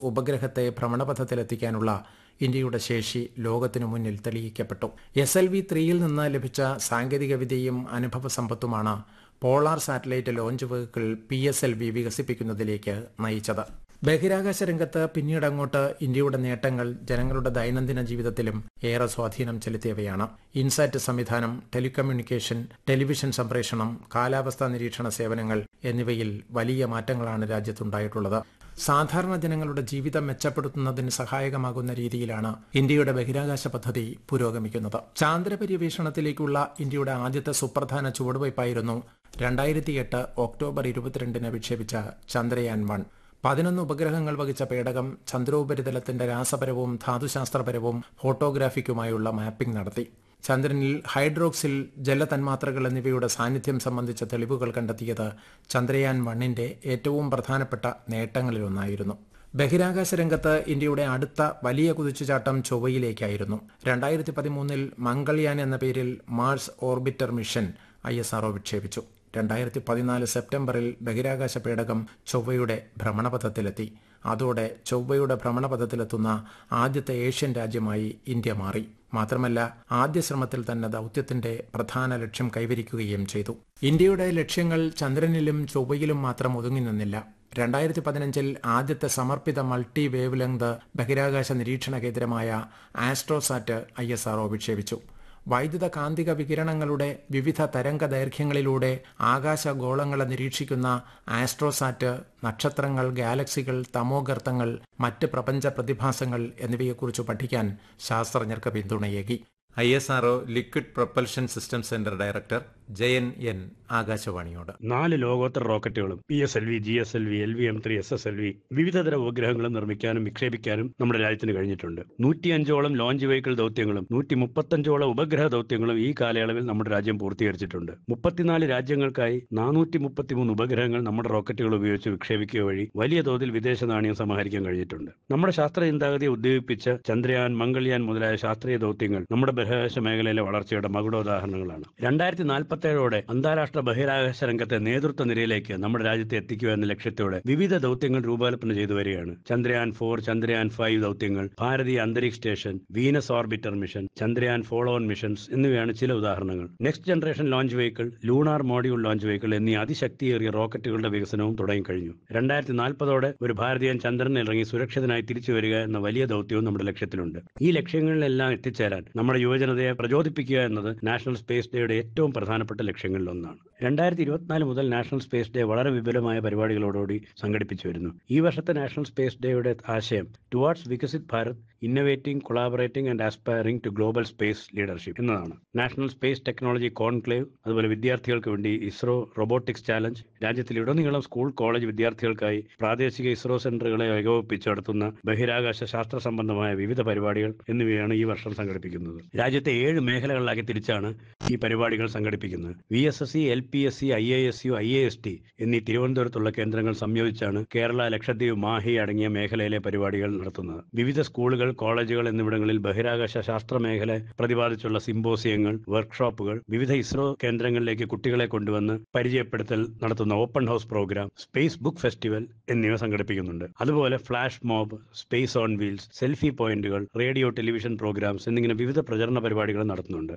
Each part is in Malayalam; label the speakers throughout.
Speaker 1: ഉപഗ്രഹത്തെ ഭ്രമണപഥത്തിലെത്തിക്കാനുള്ള ഇന്ത്യയുടെ ശേഷി ലോകത്തിനു മുന്നിൽ തെളിയിക്കപ്പെട്ടു എസ് എൽ വി ത്രീയിൽ നിന്ന് ലഭിച്ച സാങ്കേതികവിദ്യയും അനുഭവ സമ്പത്തുമാണ് polar satellite launch vehicle P S L V വികസിപ്പിക്കുന്നതിലേക്ക് നയിച്ചത് ബഹിരാകാശ രംഗത്ത് പിന്നീട് അങ്ങോട്ട് ഇന്ത്യയുടെ നേട്ടങ്ങൾ ജനങ്ങളുടെ ദൈനംദിന ജീവിതത്തിലും ഏറെ സ്വാധീനം ചെലുത്തിയവയാണ് ഇൻസാറ്റ് സംവിധാനം ടെലികമ്മ്യൂണിക്കേഷൻ ടെലിവിഷൻ സംപ്രേഷണം കാലാവസ്ഥാ നിരീക്ഷണ സേവനങ്ങൾ എന്നിവയിൽ വലിയ മാറ്റങ്ങളാണ് രാജ്യത്തുണ്ടായിട്ടുള്ളത് സാധാരണ ജനങ്ങളുടെ ജീവിതം മെച്ചപ്പെടുത്തുന്നതിന് സഹായകമാകുന്ന രീതിയിലാണ് ഇന്ത്യയുടെ ബഹിരാകാശ പദ്ധതി പുരോഗമിക്കുന്നത് ചാന്ദ്ര പര്യവേഷണത്തിലേക്കുള്ള ഇന്ത്യയുടെ ആദ്യത്തെ സുപ്രധാന ചുവടുവയ്പായിരുന്നു രണ്ടായിരത്തി എട്ട് ഒക്ടോബർ ഇരുപത്തിരണ്ടിന് വിക്ഷേപിച്ച ചന്ദ്രയാൻ വൺ പതിനൊന്ന് ഉപഗ്രഹങ്ങൾ വഹിച്ച പേടകം ചന്ദ്രോപരിതലത്തിന്റെ രാസപരവും ധാതുശാസ്ത്രപരവും ഫോട്ടോഗ്രാഫിക്കുമായുള്ള മാപ്പിംഗ് നടത്തി ചന്ദ്രനിൽ ഹൈഡ്രോക്സിൽ ജലതന്മാത്രകൾ എന്നിവയുടെ സാന്നിധ്യം സംബന്ധിച്ച തെളിവുകൾ കണ്ടെത്തിയത് ചന്ദ്രയാൻ വണ്ണിന്റെ ഏറ്റവും പ്രധാനപ്പെട്ട നേട്ടങ്ങളിലൊന്നായിരുന്നു ബഹിരാകാശ രംഗത്ത് ഇന്ത്യയുടെ അടുത്ത വലിയ കുതിച്ചുചാട്ടം ചൊവ്വയിലേക്കായിരുന്നു രണ്ടായിരത്തി പതിമൂന്നിൽ മംഗൾയാൻ എന്ന പേരിൽ Mars orbiter mission I S R O വിക്ഷേപിച്ചു രണ്ടായിരത്തി പതിനാല് സെപ്റ്റംബറിൽ ബഹിരാകാശ പേടകം ചൊവ്വയുടെ ഭ്രമണപഥത്തിലെത്തി അതോടെ ചൊവ്വയുടെ ഭ്രമണപഥത്തിലെത്തുന്ന ആദ്യത്തെ ഏഷ്യൻ രാജ്യമായി ഇന്ത്യ മാറി മാത്രമല്ല ആദ്യ ശ്രമത്തിൽ തന്നെ ദൗത്യത്തിന്റെ പ്രധാന ലക്ഷ്യം കൈവരിക്കുകയും ചെയ്തു ഇന്ത്യയുടെ ലക്ഷ്യങ്ങൾ ചന്ദ്രനിലും ചൊവ്വയിലും മാത്രം ഒതുങ്ങി നിന്നില്ല രണ്ടായിരത്തി പതിനഞ്ചിൽ ആദ്യത്തെ സമർപ്പിത മൾട്ടി വേവ് ലെങ്ത് ബഹിരാകാശ നിരീക്ഷണ കേന്ദ്രമായ ആസ്ട്രോസാറ്റ് ഐ എസ് ആർഒ വിക്ഷേപിച്ചു വൈദ്യുത കാന്തിക വികിരണങ്ങളുടെ വിവിധ തരംഗ ദൈർഘ്യങ്ങളിലൂടെ ആകാശഗോളങ്ങളെ നിരീക്ഷിക്കുന്ന ആസ്ട്രോസാറ്റ് നക്ഷത്രങ്ങൾ ഗാലക്സികൾ തമോഗർത്തങ്ങൾ മറ്റ് പ്രപഞ്ച പ്രതിഭാസങ്ങൾ എന്നിവയെക്കുറിച്ച് പഠിക്കാൻ ശാസ്ത്രജ്ഞർക്ക് പിന്തുണയേകി I S R O liquid propulsion system centre director Jayan N ആകാശവാണിയോട്
Speaker 2: നാല് ലോകോത്തര റോക്കറ്റുകളും P S L V G S L V L V M three S S L V വിവിധതര ഉപഗ്രഹങ്ങളും നിർമ്മിക്കാനും വിക്ഷേപിക്കാനും നമ്മുടെ രാജ്യത്തിന് കഴിഞ്ഞിട്ടുണ്ട് നൂറ്റിയഞ്ചോളം ലോഞ്ച് വെഹിക്കിൾ ദൗത്യങ്ങളും നൂറ്റി മുപ്പത്തഞ്ചോളം ഉപഗ്രഹ ദൗത്യങ്ങളും ഈ കാലയളവിൽ നമ്മുടെ രാജ്യം പൂർത്തീകരിച്ചിട്ടുണ്ട് മുപ്പത്തിനാല് രാജ്യങ്ങൾക്കായി നാനൂറ്റി മുപ്പത്തിമൂന്ന് ഉപഗ്രഹങ്ങൾ നമ്മുടെ റോക്കറ്റുകൾ ഉപയോഗിച്ച് വിക്ഷേപിക്കുക വഴി വലിയ തോതിൽ വിദേശ നാണയം സമാഹരിക്കാൻ കഴിഞ്ഞിട്ടുണ്ട് നമ്മുടെ ശാസ്ത്ര ചിന്താഗതിയെ ഉദ്ദീപിപ്പിച്ച ചന്ദ്രയാൻ മംഗൾയാൻ മുതലായ ശാസ്ത്രീയ ദൗത്യങ്ങൾ നമ്മുടെ ബഹിരാകാശ മേഖലയിലെ വളർച്ചയുടെ മകുടോദാഹരണങ്ങളാണ് രണ്ടായിരത്തി നാൽപ്പത്തേഴോടെ അന്താരാഷ്ട്ര ബഹിരാകാശ രംഗത്തെ നേതൃത്വ നിരയിലേക്ക് നമ്മുടെ രാജ്യത്തെ എത്തിക്കുക എന്ന ലക്ഷ്യത്തോടെ വിവിധ ദൗത്യങ്ങൾ രൂപകൽപ്പന ചെയ്തു വരികയാണ് ചന്ദ്രയാൻ ഫോർ ചന്ദ്രയാൻ ഫൈവ് ദൗത്യങ്ങൾ Bharatiya Antariksh station Venus orbiter mission Chandrayaan follow on missions എന്നിവയാണ് ചില ഉദാഹരണങ്ങൾ next generation launch vehicle lunar module launch vehicle എന്നീ അതിശക്തിയേറിയ റോക്കറ്റുകളുടെ വികസനവും തുടങ്ങിക്കഴിഞ്ഞു രണ്ടായിരത്തി നാൽപ്പതോടെ ഒരു ഭാരതീയൻ ചന്ദ്രനിൽ ഇറങ്ങി സുരക്ഷിതനായി തിരിച്ചു വരിക എന്ന വലിയ ദൗത്യവും നമ്മുടെ ലക്ഷ്യത്തിലുണ്ട് ഈ ലക്ഷ്യങ്ങളിലെല്ലാം എത്തിച്ചേരാൻ നമ്മുടെ യുവജനതയെ പ്രചോദിപ്പിക്കുക എന്നത് നാഷണൽ സ്പേസ് ഡേയുടെ ഏറ്റവും പ്രധാനപ്പെട്ട ലക്ഷ്യങ്ങളിലൊന്നാണ് രണ്ടായിരത്തി ഇരുപത്തിനാല് മുതൽ നാഷണൽ സ്പേസ് ഡേ വളരെ വിപുലമായ പരിപാടികളോടുകൂടി സംഘടിപ്പിച്ചു വരുന്നു ഈ വർഷത്തെ നാഷണൽ സ്പേസ് ഡേയുടെ ആശയം towards Viksit Bharat innovating collaborating and aspiring to global space leadership എന്നതാണ് നാഷണൽ സ്പേസ് ടെക്നോളജി കോൺക്ലേവ് അതുപോലെ വിദ്യാർത്ഥികൾക്ക് വേണ്ടി ഇസ്രോ റോബോട്ടിക്സ് ചാലഞ്ച് രാജ്യത്തിലുടനീളം സ്കൂൾ കോളേജ് വിദ്യാർത്ഥികൾക്കായി പ്രാദേശിക ഇസ്രോ സെന്ററുകളെ ഏകോപിപ്പിച്ച് നടത്തുന്ന ബഹിരാകാശ ശാസ്ത്ര സംബന്ധമായ വിവിധ പരിപാടികൾ എന്നിവയാണ് ഈ വർഷം സംഘടിപ്പിക്കുന്നത് രാജ്യത്തെ ഏഴ് മേഖലകളിലാക്കി തിരിച്ചാണ് ഈ പരിപാടികൾ സംഘടിപ്പിക്കുന്നത് V S S C L P S C I A S U I A S T എന്നീ തിരുവനന്തപുരത്തുള്ള കേന്ദ്രങ്ങൾ സംയോജിച്ചാണ് കേരള ലക്ഷദ്വീപ് മാഹി അടങ്ങിയ മേഖലയിലെ പരിപാടികൾ നടത്തുന്നത് വിവിധ സ്കൂളുകൾ കോളേജുകൾ എന്നിവിടങ്ങളിൽ ബഹിരാകാശ ശാസ്ത്ര മേഖല പ്രതിപാദിച്ചുള്ള സിംബോസിയങ്ങൾ വർക്ക്ഷോപ്പുകൾ വിവിധ ഇസ്രോ കേന്ദ്രങ്ങളിലേക്ക് കുട്ടികളെ കൊണ്ടുവന്ന് പരിചയപ്പെടുത്തൽ നടത്തുന്ന open house programme space book festival എന്നിവ സംഘടിപ്പിക്കുന്നുണ്ട് അതുപോലെ flash mob space on wheels selfie പോയിന്റുകൾ റേഡിയോ ടെലിവിഷൻ പ്രോഗ്രാംസ് എന്നിങ്ങനെ വിവിധ പ്രചരണ പരിപാടികൾ നടത്തുന്നുണ്ട്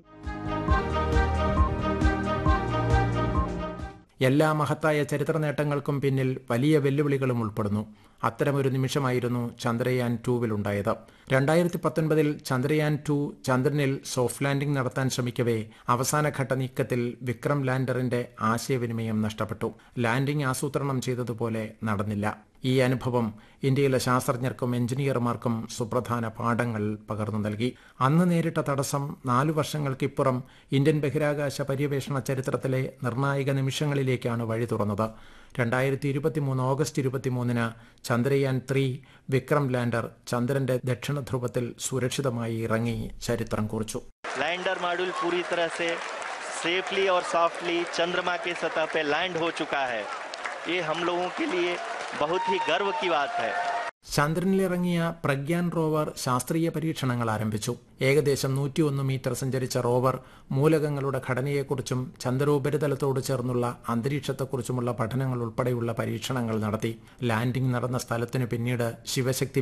Speaker 1: എല്ലാ മഹത്തായ ചരിത്ര നേട്ടങ്ങൾക്കും പിന്നിൽ വലിയ വെല്ലുവിളികളും ഉൾപ്പെടുന്നു അത്തരമൊരു നിമിഷമായിരുന്നു ചന്ദ്രയാൻ ടൂവിലുണ്ടായത് രണ്ടായിരത്തി പത്തൊൻപതിൽ ചന്ദ്രയാൻ ടു ചന്ദ്രനിൽ സോഫ്റ്റ് ലാൻഡിംഗ് നടത്താൻ ശ്രമിക്കവേ അവസാനഘട്ട നീക്കത്തിൽ വിക്രം ലാൻഡറിന്റെ ആശയവിനിമയം നഷ്ടപ്പെട്ടു ലാൻഡിംഗ് ആസൂത്രണം ചെയ്തതുപോലെ നടന്നില്ല ഈ അനുഭവം ഇന്ത്യയിലെ ശാസ്ത്രജ്ഞർക്കും എഞ്ചിനീയർമാർക്കും സുപ്രധാന പാഠങ്ങൾ പകർന്നു നൽകി അന്ന് നേരിട്ട തടസ്സം നാലു വർഷങ്ങൾക്കിപ്പുറം ഇന്ത്യൻ ബഹിരാകാശ പര്യവേഷണ ചരിത്രത്തിലെ നിർണായക നിമിഷങ്ങളിലേക്കാണ് വഴി തുറന്നത് രണ്ടായിരത്തി ഇരുപത്തിമൂന്ന് ഓഗസ്റ്റ് ഇരുപത്തിമൂന്നിന് ചന്ദ്രയാൻ ത്രീ വിക്രം ലാൻഡർ ചന്ദ്രന്റെ ദക്ഷിണ ധ്രുവത്തിൽ സുരക്ഷിതമായി ഇറങ്ങി ചരിത്രം കുറിച്ചു
Speaker 3: लैंडर मॉड्यूल पूरी तरह से सेफली और सॉफ्टली चंद्रमा की सतह पे लैंड हो चुका है ये हम लोगों के लिए बहुत ही गर्व की बात है
Speaker 1: ചന്ദ്രനിലിറങ്ങിയ പ്രഗ്യാൻ റോവർ ശാസ്ത്രീയ പരീക്ഷണങ്ങൾ ആരംഭിച്ചു ഏകദേശം നൂറ്റിയൊന്ന് മീറ്റർ സഞ്ചരിച്ച റോവർ മൂലകങ്ങളുടെ ഘടനയെക്കുറിച്ചും ചന്ദ്രോപരിതലത്തോട് ചേർന്നുള്ള അന്തരീക്ഷത്തെക്കുറിച്ചുമുള്ള പഠനങ്ങൾ ഉൾപ്പെടെയുള്ള പരീക്ഷണങ്ങൾ നടത്തി ലാൻഡിംഗ് നടന്ന സ്ഥലത്തിനു പിന്നീട് ശിവശക്തി